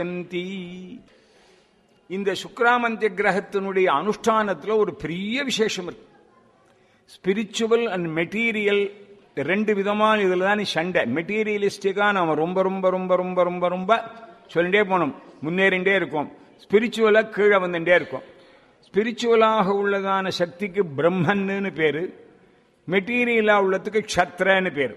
சந்தி. இந்த சுக்ராமந்திய கிரகத்தினுடைய அனுஷ்டானத்துல ஒரு பெரிய விசேஷம் இருக்கு ஸ்பிரிச்சுவல் அண்ட் மெட்டீரியல் ரெண்டு விதமான இதுல தான் சண்டை மெட்டீரியலிஸ்டிக்கா நாம ரொம்ப ரொம்ப ரொம்ப ரொம்ப ரொம்ப ரொம்ப சொல்லிட்டே போனோம் முன்னேறிண்டே இருக்கும் ஸ்பிரிச்சுவலா கீழே வந்துட்டே இருக்கும் ஸ்பிரிச்சுவலாக உள்ளதான சக்திக்கு பிரம்மன்னு பேரு மெட்டீரியலா உள்ளதுக்கு க்ஷத்ரன்னு பேரு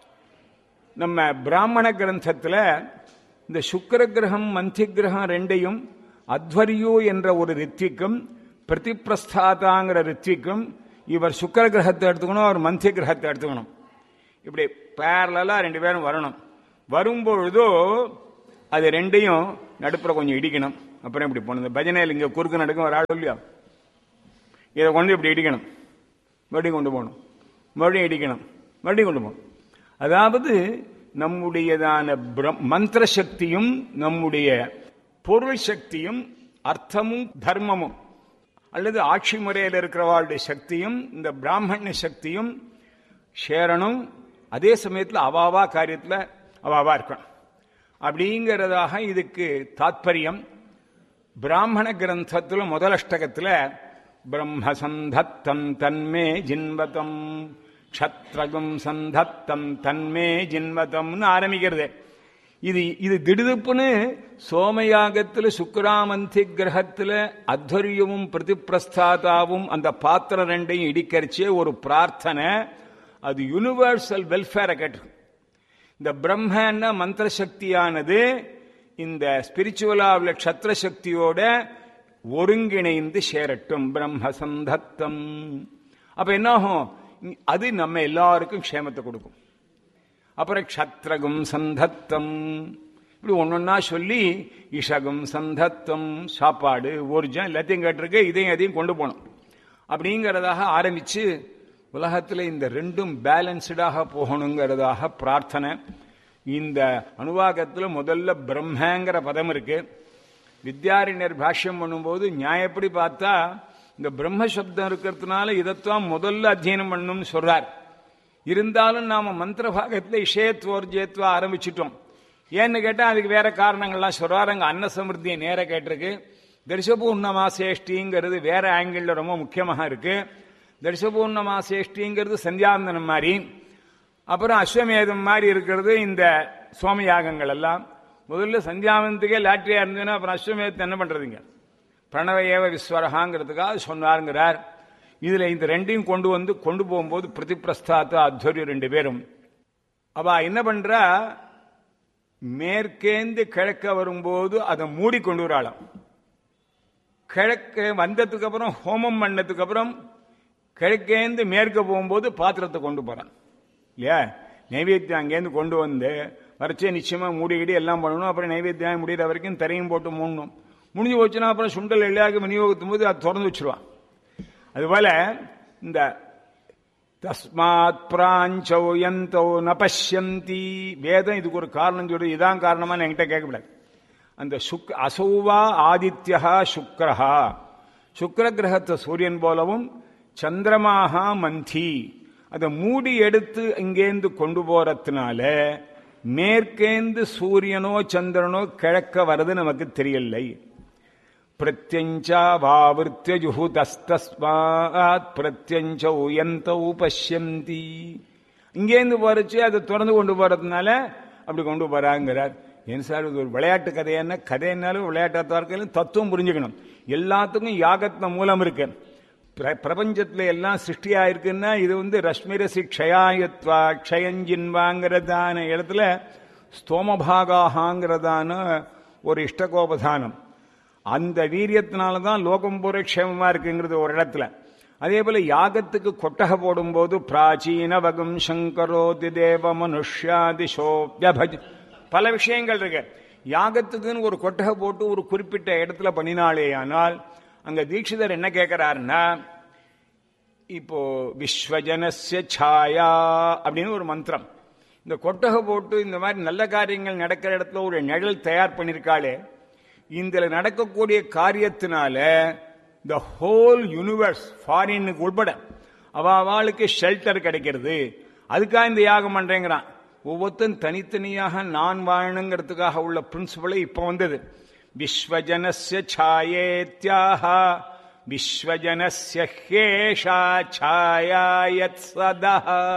நம்ம பிராமண கிரந்தத்துல இந்த சுக்கர கிரகம் மந்தி கிரகம் ரெண்டையும் அத்வரியோ என்ற ஒரு ரித்விக்கும் பிரதிப்பிரஸ்தாதாங்கிற ரித்விக்கும் இவர் சுக்கர கிரகத்தை எடுத்துக்கணும் அவர் மந்திய கிரகத்தை எடுத்துக்கணும் இப்படி பேரலா ரெண்டு பேரும் வரணும் வரும்பொழுதோ அது ரெண்டையும் நடுப்புற கொஞ்சம் இடிக்கணும் அப்புறம் இப்படி போகணும் இந்த பஜனையில் இங்க குறுக்கு நடக்கும் ஒரு ஆள் இல்லையா இதை கொண்டு இப்படி இடிக்கணும் மறுபடியும் கொண்டு போகணும் மறுபடியும் இடிக்கணும் மறுபடியும் கொண்டு போகணும் அதாவது நம்முடையதான பிரம்- மந்திர சக்தியும் நம்முடைய பொருள் சக்தியும் அர்த்தமும் தர்மமும் அல்லது ஆட்சி முறையில் இருக்கிறவாளுடைய சக்தியும் இந்த பிராமண சக்தியும் சேரணும் அதே சமயத்தில் அவாவா காரியத்தில் அவாவா இருக்கணும் அப்படிங்கிறதாக இதுக்கு தாத்பரியம் பிராமண கிரந்தத்துல முதல் அஷ்டகத்துல பிரம்ம சந்தத்தம் தன்மே ஜின்வதம் க்ஷத்ரகம் சந்தத்தம் தன்மே ஜின்வதம்னு ஆரம்பிக்கிறது இது இது திடுதுப்புன்னு சோமயாகத்துல சுக்கராமந்தி கிரகத்துல அத்வரியமும் பிரதிப்பிரஸ்தாதாவும் அந்த பாத்திரம் ரெண்டையும் இடிக்கரிச்சே ஒரு பிரார்த்தனை அது யுனிவர்சல் வெல்ஃபேரை கேட்டு இந்த பிரம்மன்னா மந்திர சக்தியானது இந்த ஸ்பிரிச்சுவலா உள்ள க்ஷத்ர சக்தியோட ஒருங்கிணைந்து சேரட்டும் பிரம்ம சந்தத்தம் அப்ப என்னாகும் அது நம்ம எல்லாருக்கும் க்ஷேமத்தை கொடுக்கும் அப்புறம் க்ஷத்ரகும் சந்தத்தம் இப்படி ஒன்னொன்னா சொல்லி இஷகும் சந்தத்தம் சாப்பாடு ஊர்ஜம் எல்லாத்தையும் கேட்டிருக்கு இதையும் அதையும் கொண்டு போகணும் அப்படிங்கிறதாக ஆரம்பிச்சு உலகத்துல இந்த ரெண்டும் பேலன்ஸ்டாக போகணுங்கிறதாக பிரார்த்தனை இந்த அனுவாகத்துல முதல்ல பிரம்மங்கிற பதம் இருக்கு வித்யாரண்யர் பாஷ்யம் பண்ணும்போது நியாயப்படி பார்த்தா இந்த பிரம்ம சப்தம் இருக்கிறதுனால இதைத்தான் முதல்ல அத்தியனம் பண்ணணும்னு சொல்றார் இருந்தாலும் நாம மந்திர பாகத்துல இஷயத்வோர்ஜயத்வா ஆரம்பிச்சிட்டோம் ஏன்னு கேட்டா அதுக்கு வேற காரணங்கள்லாம் சொல்றாரு அங்க அன்ன சமிருத்தியை நேர கேட்டிருக்கு தரிசபூர்ணமாசேஷ்டிங்கிறது வேற ஆங்கிள் ரொம்ப முக்கியமாக இருக்கு தரிசபூர்ணமாசேஷ்டிங்கிறது சந்தியாந்தனம் மாதிரி அப்புறம் அஸ்வமேதம் மாதிரி இருக்கிறது இந்த சோமயாகங்கள் எல்லாம் முதல்ல சந்தியாவந்தத்துக்கே லாட்டரியா இருந்ததுன்னா அப்புறம் அஸ்வமேதத்தை என்ன பண்றதுங்க பிரணவ ஏவ விஸ்வரகாங்கிறதுக்காக சொன்னாருங்கிறார் இதுல இந்த ரெண்டையும் கொண்டு வந்து கொண்டு போகும்போது பிரதிப்பிரஸ்தாத்த அத்வரியம் ரெண்டு பேரும் அவ என்ன பண்றா மேற்கேந்து கிழக்க வரும்போது அதை மூடி கொண்டு வராளாம் கிழக்கு வந்ததுக்கு அப்புறம் ஹோமம் பண்ணதுக்கு அப்புறம் கிழக்கேந்து மேற்க போகும்போது பாத்திரத்தை கொண்டு போறான் இல்லையா நைவேத்தியம் அங்கேருந்து கொண்டு வந்து வரைச்சே நிச்சயமா மூடிக்கிடி எல்லாம் பண்ணணும் அப்புறம் நைவேத்தியம் முடிகிற வரைக்கும் தரையும் போட்டு மூடணும் முடிஞ்சு போச்சுன்னா அப்புறம் சுண்டல் எல்லாம் விநியோகத்தும் போது அது திறந்து வச்சிருவான் அதுபோல இந்த தஸ்மாத் பிராஞ்சோ யந்தோ ந பஷ்யந்தி வேதம் இதுக்கு ஒரு காரணம் சொல்லி இதான் காரணமா என்கிட்ட கேட்கக்கூடாது அந்த சுக் அசௌவா ஆதித்யா சுக்ரஹா சுக்ர கிரகத்தை சூரியன் போலவும் சந்திரமாகா மந்தி அதை மூடி எடுத்து இங்கேந்து கொண்டு போறதுனால மேற்கேந்து சூரியனோ சந்திரனோ கிழக்க வர்றது நமக்கு தெரியலை பிரத்யஞ்சா வாவிருத்திய ஜுஹுதஸ்தஸ்மாத் பிரத்யஞ்ச உயந்தௌ பஷ்யந்தி இங்கேருந்து போறச்சு அதை திறந்து கொண்டு போறதுனால அப்படி கொண்டு போறாங்கிறார் ஏன் சார் இது ஒரு விளையாட்டு கதையான கதைனாலும் விளையாட்டாக இருக்கையிலும் தத்துவம் புரிஞ்சுக்கணும் எல்லாத்துக்கும் யாகத்தின மூலம் இருக்கு பிர- பிரபஞ்சத்துல எல்லாம் சிருஷ்டியா இருக்குன்னா இது வந்து ரஷ்மிரசி க்ஷயாயத்வா க்ஷயஞ்சின்வாங்கிறதான இடத்துல ஸ்தோமபாகாங்கிறதான ஒரு இஷ்டகோபதானம் அந்த வீரியத்தினால தான் லோகம் பூரா க்ஷேமமா இருக்குங்கிறது ஒரு இடத்துல அதே போல யாகத்துக்கு கொட்டகை போடும்போது பிராச்சீன வகம் சங்கரோதி தேவ மனுஷ்யாதிஷோபியபஜ் பல விஷயங்கள் இருக்கு யாகத்துக்குன்னு ஒரு கொட்டகை போட்டு ஒரு குறிப்பிட்ட இடத்துல பண்ணினாலேயானால் அங்க தீட்சிதர் என்ன கேட்கிறாருன்னா இப்போ விஸ்வஜனஸ்ய சாயா அப்படின்னு ஒரு மந்திரம் இந்த கொட்டகை போட்டு இந்த மாதிரி நல்ல காரியங்கள் நடக்கிற இடத்துல ஒரு நிழல் தயார் பண்ணிருக்காளே இதுல நடக்கக்கூடிய காரியத்தினால இந்த ஹோல் யூனிவர்ஸ் ஃபாரினுக்கு உட்பட அவ அவளுக்கு ஷெல்டர் கிடைக்கிறது அதுக்காக இந்த யாகம் பண்றேங்கிறான் ஒவ்வொருத்தன் தனித்தனியாக நான் வாழணுங்கிறதுக்காக உள்ள பிரின்சிபலே இப்போ வந்தது விஸ்வஜனஸ்ய சாயேத்யாக விஸ்வஜனஸ்ய ஹேஷா சாயாயத் சதா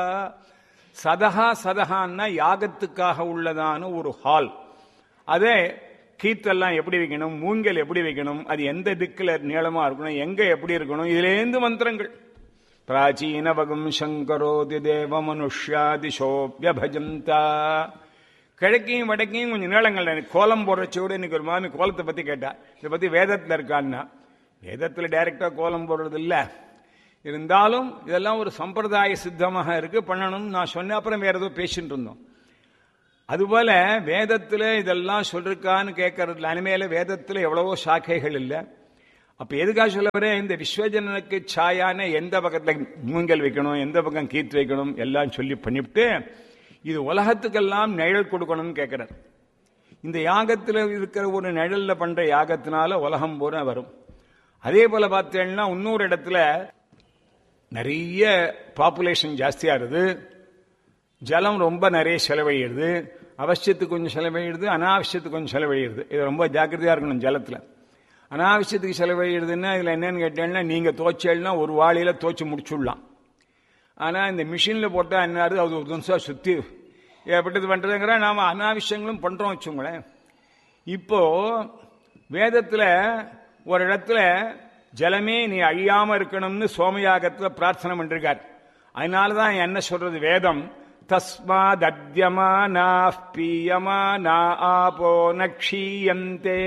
சதஹா சதஹான்னா யாகத்துக்காக உள்ளதான ஒரு ஹால் அதே கீத்தெல்லாம் எப்படி வைக்கணும் மூங்கல் எப்படி வைக்கணும் அது எந்த திக்கில் நீளமா இருக்கணும் எங்க எப்படி இருக்கணும் இதுலேருந்து மந்திரங்கள் பிராச்சீன வகம் சங்கரோதி தேவ மனுஷ்யாதிசோபியபஜந்தா கிழக்கையும் வடக்கையும் கொஞ்சம் நீளங்கள் எனக்கு கோலம் போடுறச்சோடு இன்னைக்கு ஒரு மாமி கோலத்தை பத்தி கேட்டா இதை பத்தி வேதத்தில் இருக்கான்னா வேதத்தில் டைரக்டா கோலம் போடுறது இல்ல இருந்தாலும் இதெல்லாம் ஒரு சம்பிரதாய சித்தமாக இருக்கு பண்ணணும் நான் சொன்ன அப்புறம் வேற ஏதோ பேசிட்டு இருந்தோம் அதுபோல வேதத்துல இதெல்லாம் சொல்லிருக்கான்னு கேட்கறதுல அனிமேல வேதத்துல எவ்வளவோ சாக்கைகள் இல்லை அப்ப எதுக்காக சொல்ல வரேன் இந்த விஸ்வஜனனுக்கு சாயான எந்த பக்கத்துல மூங்கல் வைக்கணும் எந்த பக்கம் கீத்து வைக்கணும் எல்லாம் சொல்லி பண்ணிவிட்டு இது உலகத்துக்கெல்லாம் நிழல் கொடுக்கணும்னு கேட்கிறார் இந்த யாகத்துல இருக்கிற ஒரு நிழல்ல பண்ற யாகத்தினால உலகம் பூரா வரும் அதே போல பார்த்தேன்னா இன்னொரு இடத்துல நிறைய பாப்புலேஷன் ஜாஸ்தியா இருக்குது ஜலம் ரொம்ப நிறைய செலவழிடுது அவசியத்துக்கு கொஞ்சம் செலவழிடுது அனாவசியத்துக்கு கொஞ்சம் செலவழிடுது இது ரொம்ப ஜாக்கிரதையா இருக்கணும் ஜலத்துல அனாவசியத்துக்கு செலவழிடுதுன்னா இதுல என்னன்னு கேட்டேன்னா நீங்க தோச்சேன்னா ஒரு வாளியில தோச்சு முடிச்சுடலாம் ஆனா இந்த மிஷின்ல போட்டா என்னாரு அது ஒரு நிமிஷம் சுத்தி எப்பட்டது பண்றதுங்கிற நாம அனாவசியங்களும் பண்றோம் வச்சுங்களேன் இப்போ வேதத்துல ஒரு இடத்துல ஜலமே நீ அழியாம இருக்கணும்னு சோமயாகத்துல பிரார்த்தனை பண்ணிருக்கார் அதனாலதான் என்ன சொல்றது வேதம் தஸ்மாத் அத்தியமானா பீயமானா ஆபோ நக்ஷீயந்தே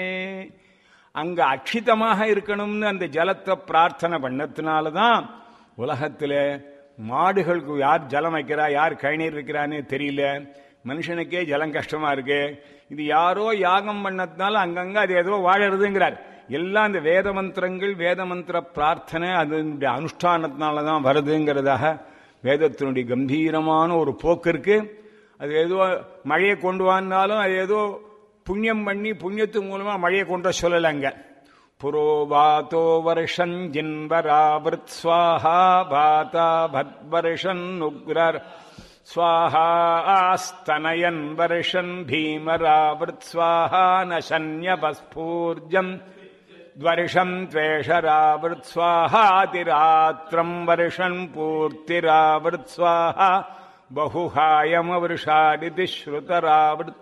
அங்க அக்ஷிதமாக இருக்கணும்னு அந்த ஜலத்தை பிரார்த்தனை பண்ணதுனாலதான் உலகத்துல மாடுகளுக்கு யார் ஜலம் வைக்கிறா யார் கழிநீர் வைக்கிறான்னு தெரியல மனுஷனுக்கே ஜலம் கஷ்டமா இருக்கு இது யாரோ யாகம் பண்ணதுனால அங்கங்க அது ஏதோ வாழறதுங்கிறார் எல்லாம் இந்த வேத மந்திரங்கள் வேத மந்திர பிரார்த்தனை அதனுடைய அனுஷ்டானத்தினால தான் வருதுங்கிறதாக வேதத்தினுடைய கம்பீரமான ஒரு போக்கு இருக்கு அது ஏதோ மழையை கொண்டு வந்தாலும் அது ஏதோ புண்ணியம் பண்ணி புண்ணியத்து மூலமா மழையை கொண்டு வர சொல்லலைங்க புரோவாதோ வருஷன் ஜின்வராவிருத் ஸ்வாஹா பாதா பத்வர்ஷன் உக்ரர் ஸ்வாஹா ஆஸ்தனயன் வருஷன் பீமராவிருத் ஸ்வாஹா நசன்யபஸ்பூர்ஜம் द्वर्षम् त्वेषरावृत् स्वाहातिरात्रम् वर्षन् पूर्तिरावृत् स्वाहा बहुहायमवृषादिति श्रुतरावृत्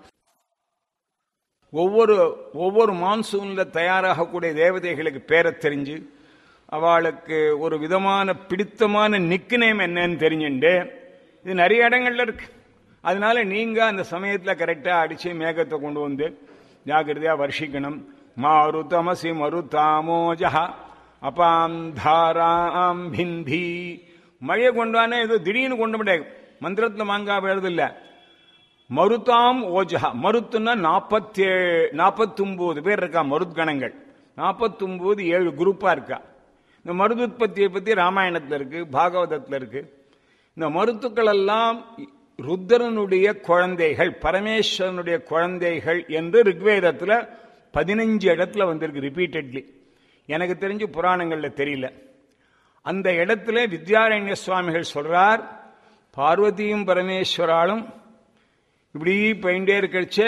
ஒவ்வொரு ஒவ்வொரு மான்சூன்ல தயாராகக்கூடிய தேவதைகளுக்கு பேரை தெரிஞ்சு அவளுக்கு ஒரு விதமான பிடித்தமான நிக்கு நேம் என்னன்னு தெரிஞ்சுண்டு இது நிறைய இடங்கள்ல இருக்கு அதனால நீங்க அந்த சமயத்துல கரெக்டா அடிச்சு மேகத்தை கொண்டு வந்து ஜாகிரதையா வர்ஷிக்கணும் மாருதமசி மருதாமோஜா அபாம் தாராம் பிந்தி மழையை கொண்டானே ஏதோ திடீர்னு கொண்டு முடியாது மந்திரத்துல மாங்காய் எழுது இல்ல மருதாம் ஓஜா மருத்துன்னா நாற்பத்தி நாற்பத்தொன்பது பேர் இருக்கா மருத்கணங்கள் நாற்பத்தொன்பது ஏழு குரூப்பா இருக்கா இந்த மருதுத்பத்தியை பத்தி ராமாயணத்துல இருக்கு பாகவதத்துல இருக்கு இந்த மருத்துக்கள் எல்லாம் ருத்ரனுடைய குழந்தைகள் பரமேஸ்வரனுடைய குழந்தைகள் என்று ரிக்வேதத்துல பதினஞ்சு இடத்துல வந்திருக்கு ரிப்பீட்டட்லி எனக்கு தெரிஞ்சு புராணங்கள்ல தெரியல அந்த இடத்துல வித்யாரண்ய சுவாமிகள் சொல்றார் பார்வதியும் பரமேஸ்வராலும் இப்படி போயிட்டே இருக்கச்சே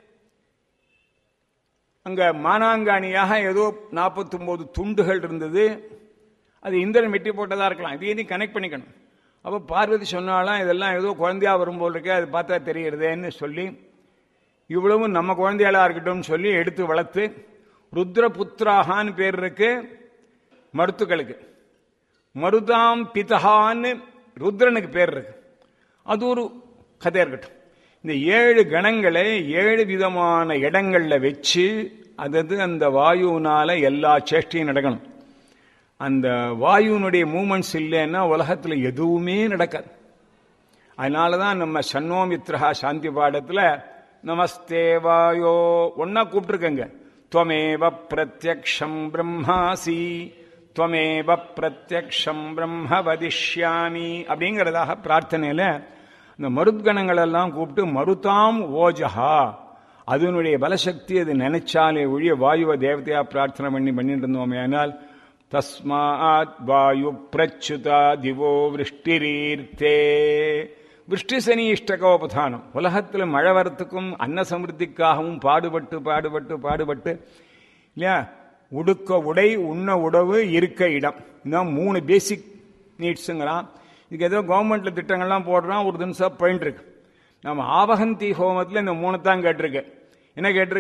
அங்க மானாங்காணியாக ஏதோ நாற்பத்தி ஒன்பது துண்டுகள் இருந்தது அது இந்திரன் வெட்டி போட்டதா இருக்கலாம் இதையும் கனெக்ட் பண்ணிக்கணும் அப்போ பார்வதி சொன்னாலாம் இதெல்லாம் ஏதோ குழந்தையா வரும்போது இருக்கு அது பார்த்தா தெரிகிறதேன்னு சொல்லி இவ்வளவும் நம்ம குழந்தைகளா இருக்கட்டும் சொல்லி எடுத்து வளர்த்து ருத்ரபுத்திராகான்னு பேர் இருக்கு மருத்துக்களுக்கு மருதாம் பிதகான்னு ருத்ரனுக்கு பேர் இருக்கு அது ஒரு கதை இருக்கட்டும் இந்த ஏழு கணங்களை ஏழு விதமான இடங்கள்ல வச்சு அதது அந்த வாயுனால எல்லா சேஷ்டையும் நடக்கணும் அந்த வாயுனுடைய மூமெண்ட்ஸ் இல்லைன்னா உலகத்துல எதுவுமே நடக்காது அதனாலதான் நம்ம சன்னோமித்ரஹா சாந்தி பாடத்துல நமஸ்தே வாயோ ஒன்னா கூப்பிட்டுருக்கங்க துவமேவ பிரத்யக்ஷம் பிரம்மாசி துவமேவ பிரத்யக்ஷம் பிரம்ம வதிஷ்யாமி அப்படிங்கிறதாக பிரார்த்தனையில இந்த மருத்கணங்கள் எல்லாம் கூப்பிட்டு மருதாம் ஓஜஹா அதனுடைய பலசக்தி அது நினைச்சாலே ஒழிய வாயுவ தேவதையா பிரார்த்தனை பண்ணி பண்ணிட்டு இருந்தோமே ஆனால் தஸ்மாத் வாயு பிரச்சுதா திவோ விருஷ்டிரீர்த்தே விஷ்டி சனி இஷ்டகோபதானம் உலகத்தில் மழை வரத்துக்கும் அன்ன சமிருத்திக்காகவும் பாடுபட்டு பாடுபட்டு பாடுபட்டு இல்லையா உடுக்க உடை உண்ண உணவு இருக்க இடம் இதுதான் மூணு பேசிக் நீட்ஸுங்கிறான் இதுக்கு ஏதோ கவர்மெண்ட்ல திட்டங்கள்லாம் போடுறான் ஒரு தினசம் போயின்னு இருக்கு நம்ம ஆவகந்தி ஹோமத்தில் இந்த மூணு தான் கேட்டிருக்கு என்ன கேட்டிருக்கு